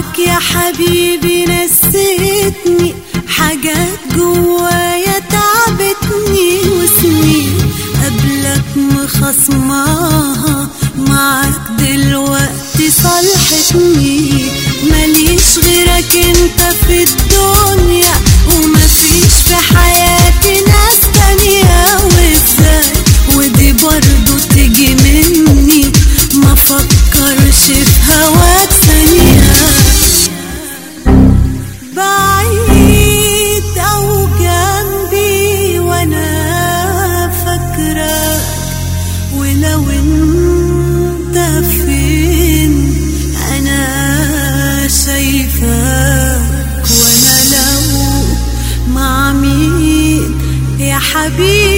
معاك يا حبيبي نسيتني حاجات جوايا تعبتني وسنين قبلك مخصماها معاك دلوقتي صالحتني ماليش غيرك انت في الدنيا ومفيش في حياتي ناس تانية وازاي ودي برضو تيجي مني ما فكرش في هواك ثانية بعيد أو جنبي وأنا فاكرك ولو أنت فين أنا شايفاك وأنا لو مع مين يا حبيبي